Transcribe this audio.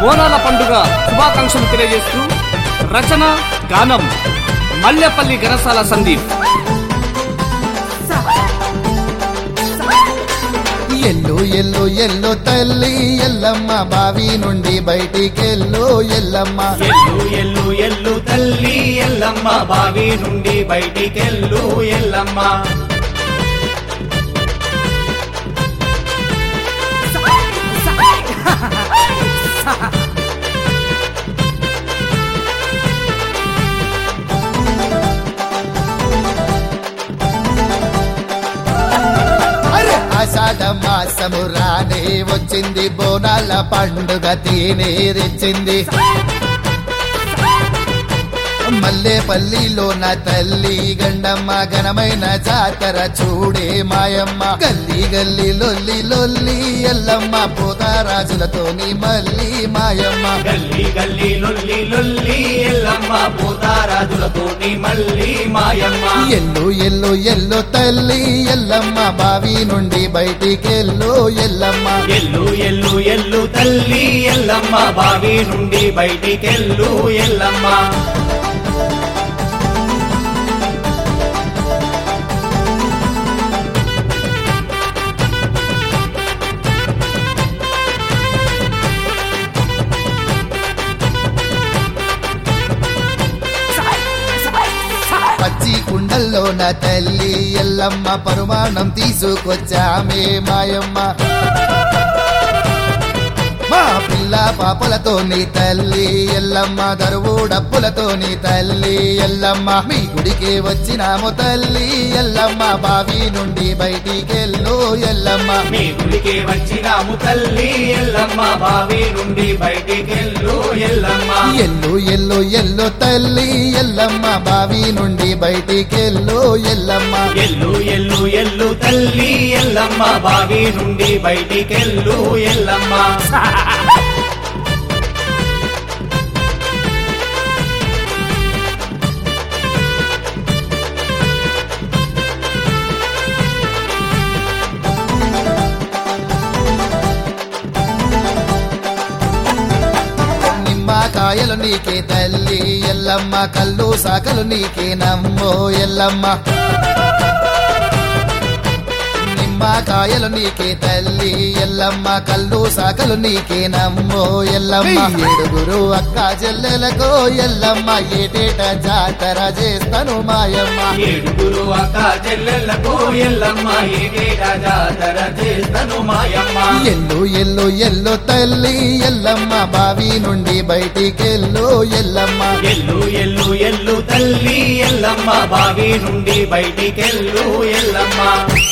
బోనాల పండుగ శుభాకాంక్షలు తెలియజేస్తూ రచన గానం మల్లెపల్లి గరసాల సందీప్ ఎల్లు ఎల్లు ఎల్లు తల్లి ఎల్లమ్మ బావి నుండి బయటికెళ్ళు ఎల్లమ్మ ఎల్లు ఎల్లు ఎల్లు తల్లి ఎల్లమ్మ బావి నుండి బయటికెళ్ళు ఎల్లమ్మ అరే ఆషాఢ మాసము రానే వచ్చింది బోనాల పండుగ తీనేరిచ్చింది మల్లేపల్లిలో నా తల్లి గండమ్మ ఘనమైన జాతర చూడే మాయమ్మ గల్లీ గల్లీ లొల్లి లొల్లి ఎల్లమ్మ పోతారాజులతోని మళ్ళీ మాయమ్మ గల్లీ గల్లీ లొల్లి లొల్లి ఎల్లమ్మ పోతారాజులతోని మళ్ళీ మాయమ్మ ఎల్లు ఎల్లు ఎల్లు తల్లి ఎల్లమ్మ బావి నుండి బయటికెళ్ళు ఎల్లమ్మ ఎల్లు ఎల్లు ఎల్లు తల్లి ఎల్లమ్మ బావి నుండి బయటికెళ్ళు ఎల్లమ్మ పచ్చి కుండల్లో నా తల్లి ఎల్లమ్మ పరుమాణం తీసుకొచ్చామే మాయమ్మ మా పిల్ల పాపలతో నీ తల్లి ఎల్లమ్మ దరువు డప్పులతో నీ తల్లి ఎల్లమ్మ మీ గుడికి వచ్చినాము తల్లి ఎల్లమ్మ బావి నుండి బయటికెళ్ళు ఎల్లమ్మ మీ గుడికి వచ్చినాము తల్లి ఎల్లమ్మ బావి నుండి బయటికెళ్ళు ఎల్లమ్మ ఎల్లు ఎల్లు ఎల్లు తల్లి ఎల్లమ్మ బావి నుండి బయటికెళ్ళు ఎల్లమ్మ ఎల్లు ఎల్లు ఎల్లు తల్లి ఎల్లమ్మ బావి నుండి బయటికెళ్ళు ఎల్లమ్మ నిమ్మకాయలు నీకే తల్లి ఎల్లమ్మ కళ్ళు సాకలు నీకే నమ్మో ఎల్లమ్మ నిమ్మకాయలు నీకే తల్లి ఎల్లమ్మ కళ్ళు సాకలు నీకే నమ్మో ఎల్లమ్మ ఏడుగురు అక్క చెల్లెలకు ఎల్లమ్మ ఏటేట జాతర చేస్తాను మాయమ్మ ఏడుగురు అక్క చెల్లెళ్ళకు ఎల్లమ్మ ఏటేటా జాతర చేస్తను మాయమ్మ ఎల్లు ఎల్లు ఎల్లు తల్లి ఎల్లమ్మ బావి నుండి బయటికెళ్ళు ఎల్లమ్మ ఎల్లు ఎల్లు ఎల్లు తల్లి ఎల్లమ్మ బావి నుండి బయటికెళ్ళు ఎల్లమ్మ